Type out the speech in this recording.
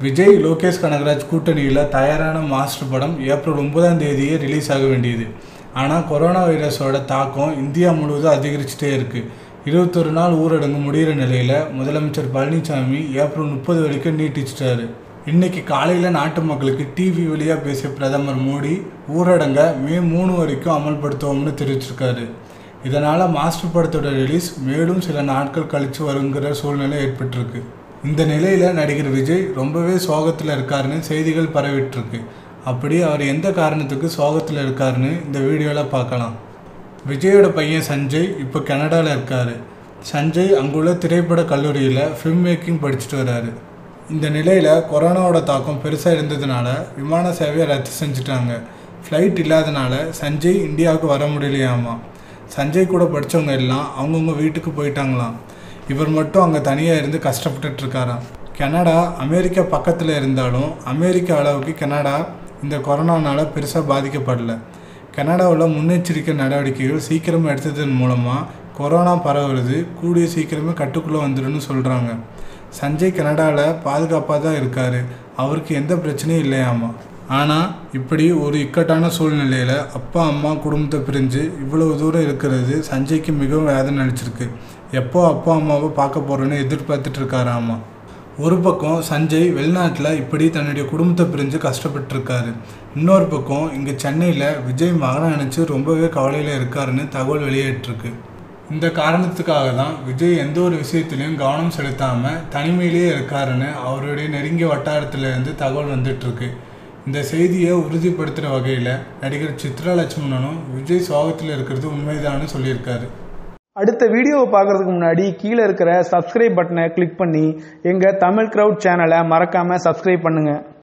விஜய் லோகேஷ் கனகராஜ் கூட்டணியில் தயாரான மாஸ்டர் படம் ஏப்ரல் ஒன்பதாம் தேதியே ரிலீஸ் ஆக வேண்டியது ஆனால் கொரோனா வைரஸோட தாக்கம் இந்தியா முழுவதும் அதிகரிச்சுட்டே இருக்குது இருபத்தொரு நாள் ஊரடங்கு முடிகிற நிலையில் முதலமைச்சர் பழனிசாமி ஏப்ரல் முப்பது வரைக்கும் நீட்டிச்சிட்டாரு இன்னைக்கு காலையில் நாட்டு மக்களுக்கு டிவி வழியாக பேசிய பிரதமர் மோடி ஊரடங்க மே மூணு வரைக்கும் அமல்படுத்துவோம்னு தெரிவிச்சிருக்காரு இதனால் மாஸ்டர் படத்தோட ரிலீஸ் மேலும் சில நாட்கள் கழித்து வருங்கிற சூழ்நிலை ஏற்பட்டிருக்கு இந்த நிலையில் நடிகர் விஜய் ரொம்பவே சோகத்தில் இருக்காருன்னு செய்திகள் பரவிட்டுருக்கு அப்படி அவர் எந்த காரணத்துக்கு சோகத்தில் இருக்காருன்னு இந்த வீடியோவில் பார்க்கலாம் விஜயோட பையன் சஞ்சய் இப்போ கனடாவில் இருக்கார் சஞ்சய் அங்குள்ள திரைப்பட கல்லூரியில் ஃபில்ம் மேக்கிங் படிச்சுட்டு வராரு இந்த நிலையில் கொரோனாவோட தாக்கம் பெருசாக இருந்ததுனால விமான சேவையை ரத்து செஞ்சுட்டாங்க ஃப்ளைட் இல்லாதனால சஞ்சய் இந்தியாவுக்கு வர முடியலையாமா சஞ்சய் கூட படித்தவங்க எல்லாம் அவங்கவுங்க வீட்டுக்கு போயிட்டாங்களாம் இவர் மட்டும் அங்கே தனியாக இருந்து கஷ்டப்பட்டுட்டு இருக்காராம் கனடா அமெரிக்கா பக்கத்தில் இருந்தாலும் அமெரிக்கா அளவுக்கு கனடா இந்த கொரோனானால பெருசாக பாதிக்கப்படல கனடாவில் முன்னெச்சரிக்கை நடவடிக்கைகள் சீக்கிரமாக எடுத்ததன் மூலமாக கொரோனா பரவுறது கூடிய சீக்கிரமே கட்டுக்குள்ளே வந்துடும்னு சொல்கிறாங்க சஞ்சய் கனடாவில் பாதுகாப்பாக தான் இருக்கார் அவருக்கு எந்த பிரச்சனையும் இல்லையாமா ஆனால் இப்படி ஒரு இக்கட்டான சூழ்நிலையில் அப்பா அம்மா குடும்பத்தை பிரிஞ்சு இவ்வளவு தூரம் இருக்கிறது சஞ்சய்க்கு மிகவும் வேதனை அளிச்சிருக்கு எப்போ அப்பா அம்மாவை பார்க்க போகிறோன்னு எதிர்பார்த்துட்டு இருக்காராமா ஒரு பக்கம் சஞ்சய் வெளிநாட்டில் இப்படி தன்னுடைய குடும்பத்தை பிரிஞ்சு கஷ்டப்பட்டுருக்காரு இன்னொரு பக்கம் இங்கே சென்னையில் விஜய் மகனை நினச்சி ரொம்பவே கவலையில் இருக்காருன்னு தகவல் வெளியேற்றிருக்கு இந்த காரணத்துக்காக தான் விஜய் எந்த ஒரு விஷயத்திலையும் கவனம் செலுத்தாமல் தனிமையிலேயே இருக்காருன்னு அவருடைய நெருங்கிய வட்டாரத்திலிருந்து தகவல் வந்துட்டுருக்கு இந்த செய்தியை உறுதிப்படுத்துகிற வகையில் நடிகர் சித்ரா லட்சுமணனும் விஜய் சோகத்தில் இருக்கிறது உண்மைதான்னு சொல்லியிருக்காரு அடுத்த வீடியோவை பார்க்கறதுக்கு முன்னாடி கீழே இருக்கிற சப்ஸ்கிரைப் பட்டனை கிளிக் பண்ணி எங்கள் தமிழ் க்ரௌட் சேனலை மறக்காமல் சப்ஸ்கிரைப் பண்ணுங்கள்